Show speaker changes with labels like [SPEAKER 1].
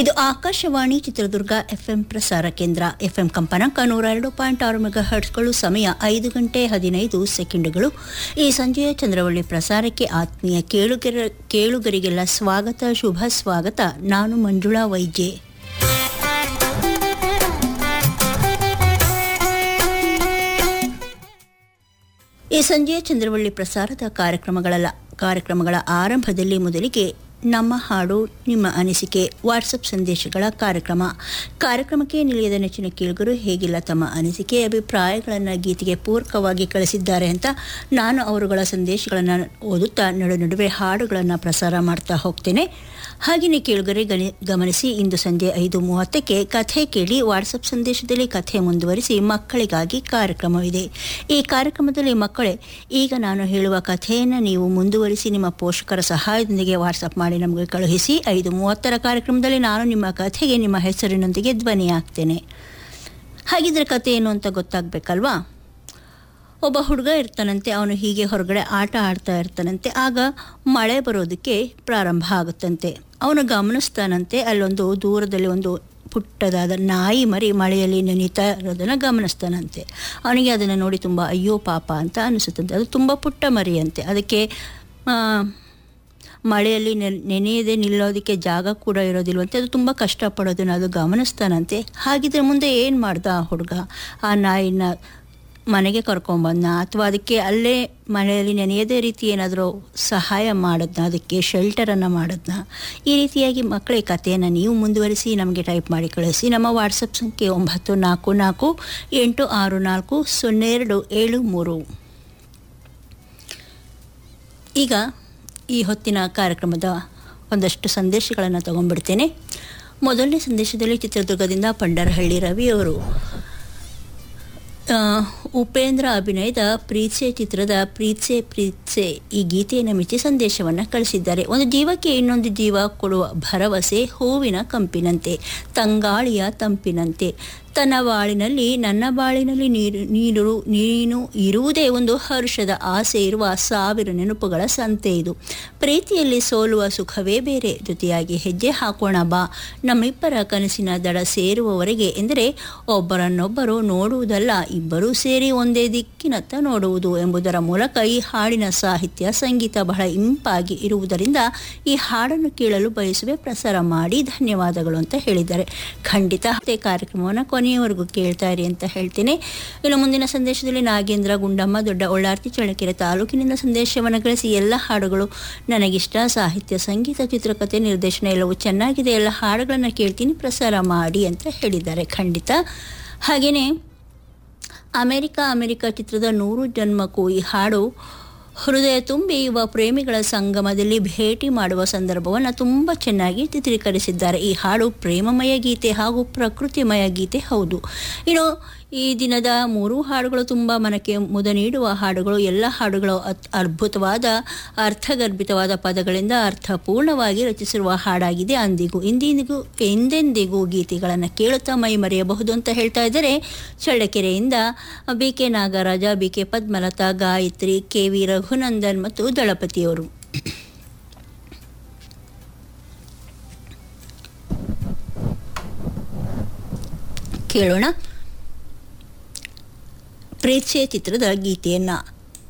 [SPEAKER 1] ಇದು ಆಕಾಶವಾಣಿ ಚಿತ್ರದುರ್ಗ ಎಫ್ಎಂ ಪ್ರಸಾರ ಕೇಂದ್ರ ಎಫ್ಎಂ ಕಂಪನಾಂಕ ನೂರ ಎರಡು ಪಾಯಿಂಟ್ ಆರು ಮೆಗಾ ಹರ್ಟ್ಸ್ಗಳು ಸಮಯ ಐದು ಗಂಟೆ ಹದಿನೈದು ಸೆಕೆಂಡುಗಳು ಈ ಸಂಜೆಯ ಚಂದ್ರವಳ್ಳಿ ಪ್ರಸಾರಕ್ಕೆ ಆತ್ಮೀಯ ಕೇಳುಗರ ಕೇಳುಗರಿಗೆಲ್ಲ ಸ್ವಾಗತ ಶುಭ ಸ್ವಾಗತ ನಾನು ಮಂಜುಳಾ ವೈದ್ಯೆ ಈ ಸಂಜೆಯ ಚಂದ್ರವಳ್ಳಿ ಪ್ರಸಾರದ ಕಾರ್ಯಕ್ರಮಗಳ ಕಾರ್ಯಕ್ರಮಗಳ ಆರಂಭದಲ್ಲಿ ಮೊದಲಿಗೆ ನಮ್ಮ ಹಾಡು ನಿಮ್ಮ ಅನಿಸಿಕೆ ವಾಟ್ಸಪ್ ಸಂದೇಶಗಳ ಕಾರ್ಯಕ್ರಮ ಕಾರ್ಯಕ್ರಮಕ್ಕೆ ನಿಲಿಯದ ನೆಚ್ಚಿನ ಕೇಳುಗರು ಹೇಗಿಲ್ಲ ತಮ್ಮ ಅನಿಸಿಕೆ ಅಭಿಪ್ರಾಯಗಳನ್ನು ಗೀತೆಗೆ ಪೂರಕವಾಗಿ ಕಳಿಸಿದ್ದಾರೆ ಅಂತ ನಾನು ಅವರುಗಳ ಸಂದೇಶಗಳನ್ನು ಓದುತ್ತಾ ನಡು ನಡುವೆ ಹಾಡುಗಳನ್ನು ಪ್ರಸಾರ ಮಾಡ್ತಾ ಹೋಗ್ತೇನೆ ಹಾಗೆಯೇ ಕೇಳುಗರೆ ಗಣಿ ಗಮನಿಸಿ ಇಂದು ಸಂಜೆ ಐದು ಮೂವತ್ತಕ್ಕೆ ಕಥೆ ಕೇಳಿ ವಾಟ್ಸಪ್ ಸಂದೇಶದಲ್ಲಿ ಕಥೆ ಮುಂದುವರಿಸಿ ಮಕ್ಕಳಿಗಾಗಿ ಕಾರ್ಯಕ್ರಮವಿದೆ ಈ ಕಾರ್ಯಕ್ರಮದಲ್ಲಿ ಮಕ್ಕಳೇ ಈಗ ನಾನು ಹೇಳುವ ಕಥೆಯನ್ನು ನೀವು ಮುಂದುವರಿಸಿ ನಿಮ್ಮ ಪೋಷಕರ ಸಹಾಯದೊಂದಿಗೆ ವಾಟ್ಸಪ್ ಮಾಡಿ ನಮಗೆ ಕಳುಹಿಸಿ ಐದು ಮೂವತ್ತರ ಕಾರ್ಯಕ್ರಮದಲ್ಲಿ ನಾನು ನಿಮ್ಮ ಕಥೆಗೆ ನಿಮ್ಮ ಹೆಸರಿನೊಂದಿಗೆ ಧ್ವನಿಯಾಗ್ತೇನೆ ಹಾಗಿದ್ರೆ ಕಥೆ ಏನು ಅಂತ ಗೊತ್ತಾಗಬೇಕಲ್ವಾ ಒಬ್ಬ ಹುಡುಗ ಇರ್ತಾನಂತೆ ಅವನು ಹೀಗೆ ಹೊರಗಡೆ ಆಟ ಆಡ್ತಾ ಇರ್ತಾನಂತೆ ಆಗ ಮಳೆ ಬರೋದಕ್ಕೆ ಪ್ರಾರಂಭ ಆಗುತ್ತಂತೆ ಅವನು ಗಮನಿಸ್ತಾನಂತೆ ಅಲ್ಲೊಂದು ದೂರದಲ್ಲಿ ಒಂದು ಪುಟ್ಟದಾದ ನಾಯಿ ಮರಿ ಮಳೆಯಲ್ಲಿ ನೆನೀತಾ ಇರೋದನ್ನು ಗಮನಿಸ್ತಾನಂತೆ ಅವನಿಗೆ ಅದನ್ನು ನೋಡಿ ತುಂಬ ಅಯ್ಯೋ ಪಾಪ ಅಂತ ಅನಿಸುತ್ತಂತೆ ಅದು ತುಂಬ ಪುಟ್ಟ ಮರಿ ಅಂತೆ ಅದಕ್ಕೆ ಮಳೆಯಲ್ಲಿ ನೆನೆಯದೆ ನಿಲ್ಲೋದಕ್ಕೆ ಜಾಗ ಕೂಡ ಇರೋದಿಲ್ವಂತೆ ಅದು ತುಂಬ ಕಷ್ಟಪಡೋದನ್ನು ಅದು ಗಮನಿಸ್ತಾನಂತೆ ಹಾಗಿದ್ರೆ ಮುಂದೆ ಏನು ಮಾಡ್ದ ಆ ಹುಡುಗ ಆ ನಾಯಿನ ಮನೆಗೆ ಕರ್ಕೊಂಬಂದ ಅಥವಾ ಅದಕ್ಕೆ ಅಲ್ಲೇ ಮನೆಯಲ್ಲಿ ನೆನೆಯದೇ ರೀತಿ ಏನಾದರೂ ಸಹಾಯ ಮಾಡೋದನ್ನ ಅದಕ್ಕೆ ಶೆಲ್ಟರನ್ನು ಮಾಡೋದನ್ನ ಈ ರೀತಿಯಾಗಿ ಮಕ್ಕಳ ಕಥೆಯನ್ನು ನೀವು ಮುಂದುವರಿಸಿ ನಮಗೆ ಟೈಪ್ ಮಾಡಿ ಕಳಿಸಿ ನಮ್ಮ ವಾಟ್ಸಪ್ ಸಂಖ್ಯೆ ಒಂಬತ್ತು ನಾಲ್ಕು ನಾಲ್ಕು ಎಂಟು ಆರು ನಾಲ್ಕು ಸೊನ್ನೆ ಎರಡು ಏಳು ಮೂರು ಈಗ ಈ ಹೊತ್ತಿನ ಕಾರ್ಯಕ್ರಮದ ಒಂದಷ್ಟು ಸಂದೇಶಗಳನ್ನು ತಗೊಂಡ್ಬಿಡ್ತೇನೆ ಮೊದಲನೇ ಸಂದೇಶದಲ್ಲಿ ಚಿತ್ರದುರ್ಗದಿಂದ ಪಂಡರಹಳ್ಳಿ ರವಿಯವರು ಉಪೇಂದ್ರ ಅಭಿನಯದ ಪ್ರೀತ್ಸೆ ಚಿತ್ರದ ಪ್ರೀತ್ಸೆ ಪ್ರೀತ್ಸೆ ಈ ಗೀತೆಯನ್ನು ಮೆಚ್ಚಿ ಸಂದೇಶವನ್ನು ಕಳಿಸಿದ್ದಾರೆ ಒಂದು ಜೀವಕ್ಕೆ ಇನ್ನೊಂದು ಜೀವ ಕೊಡುವ ಭರವಸೆ ಹೂವಿನ ಕಂಪಿನಂತೆ ತಂಗಾಳಿಯ ತಂಪಿನಂತೆ ತನ್ನ ಬಾಳಿನಲ್ಲಿ ನನ್ನ ಬಾಳಿನಲ್ಲಿ ನೀರು ನೀರು ನೀನು ಇರುವುದೇ ಒಂದು ಹರ್ಷದ ಆಸೆ ಇರುವ ಸಾವಿರ ನೆನಪುಗಳ ಸಂತೆ ಇದು ಪ್ರೀತಿಯಲ್ಲಿ ಸೋಲುವ ಸುಖವೇ ಬೇರೆ ಜೊತೆಯಾಗಿ ಹೆಜ್ಜೆ ಹಾಕೋಣ ಬಾ ನಮ್ಮಿಬ್ಬರ ಕನಸಿನ ದಡ ಸೇರುವವರೆಗೆ ಎಂದರೆ ಒಬ್ಬರನ್ನೊಬ್ಬರು ನೋಡುವುದಲ್ಲ ಇಬ್ಬರೂ ಸೇರಿ ಒಂದೇ ದಿಕ್ಕಿನತ್ತ ನೋಡುವುದು ಎಂಬುದರ ಮೂಲಕ ಈ ಹಾಡಿನ ಸಾಹಿತ್ಯ ಸಂಗೀತ ಬಹಳ ಇಂಪಾಗಿ ಇರುವುದರಿಂದ ಈ ಹಾಡನ್ನು ಕೇಳಲು ಬಯಸುವೆ ಪ್ರಸಾರ ಮಾಡಿ ಧನ್ಯವಾದಗಳು ಅಂತ ಹೇಳಿದ್ದಾರೆ ಖಂಡಿತ ಕಾರ್ಯಕ್ರಮವನ್ನು ಕೊನೆಯವರೆಗೂ ಕೇಳ್ತಾ ಇರಿ ಅಂತ ಹೇಳ್ತೀನಿ ಇನ್ನು ಮುಂದಿನ ಸಂದೇಶದಲ್ಲಿ ನಾಗೇಂದ್ರ ಗುಂಡಮ್ಮ ದೊಡ್ಡ ಒಳ್ಳಾರ್ತಿ ಚಳ್ಳಕೆರೆ ತಾಲೂಕಿನಿಂದ ಸಂದೇಶವನ್ನು ಕಳಿಸಿ ಎಲ್ಲ ಹಾಡುಗಳು ನನಗಿಷ್ಟ ಸಾಹಿತ್ಯ ಸಂಗೀತ ಚಿತ್ರಕಥೆ ನಿರ್ದೇಶನ ಎಲ್ಲವೂ ಚೆನ್ನಾಗಿದೆ ಎಲ್ಲ ಹಾಡುಗಳನ್ನು ಕೇಳ್ತೀನಿ ಪ್ರಸಾರ ಮಾಡಿ ಅಂತ ಹೇಳಿದ್ದಾರೆ ಖಂಡಿತ ಹಾಗೆಯೇ ಅಮೆರಿಕ ಅಮೆರಿಕ ಚಿತ್ರದ ನೂರು ಜನ್ಮಕ್ಕೂ ಈ ಹಾಡು ಹೃದಯ ತುಂಬಿ ಯುವ ಪ್ರೇಮಿಗಳ ಸಂಗಮದಲ್ಲಿ ಭೇಟಿ ಮಾಡುವ ಸಂದರ್ಭವನ್ನು ತುಂಬ ಚೆನ್ನಾಗಿ ಚಿತ್ರೀಕರಿಸಿದ್ದಾರೆ ಈ ಹಾಡು ಪ್ರೇಮಮಯ ಗೀತೆ ಹಾಗೂ ಪ್ರಕೃತಿಮಯ ಗೀತೆ ಹೌದು ಇನ್ನು ಈ ದಿನದ ಮೂರು ಹಾಡುಗಳು ತುಂಬ ಮನಕ್ಕೆ ಮುದ ನೀಡುವ ಹಾಡುಗಳು ಎಲ್ಲ ಹಾಡುಗಳು ಅದ್ಭುತವಾದ ಅರ್ಥಗರ್ಭಿತವಾದ ಪದಗಳಿಂದ ಅರ್ಥಪೂರ್ಣವಾಗಿ ರಚಿಸಿರುವ ಹಾಡಾಗಿದೆ ಅಂದಿಗೂ ಇಂದಿಗೂ ಎಂದೆಂದಿಗೂ ಗೀತೆಗಳನ್ನು ಕೇಳುತ್ತಾ ಮೈ ಮರೆಯಬಹುದು ಅಂತ ಹೇಳ್ತಾ ಇದ್ದಾರೆ ಚಳ್ಳಕೆರೆಯಿಂದ B K Nagaraja B K Padmalatha Gayatri K V Raghunandan ಮತ್ತು ದಳಪತಿಯವರು ಕೇಳೋಣ ಪ್ರೇಕ್ಷೆ ಚಿತ್ರದ ಗೀತೆಯನ್ನು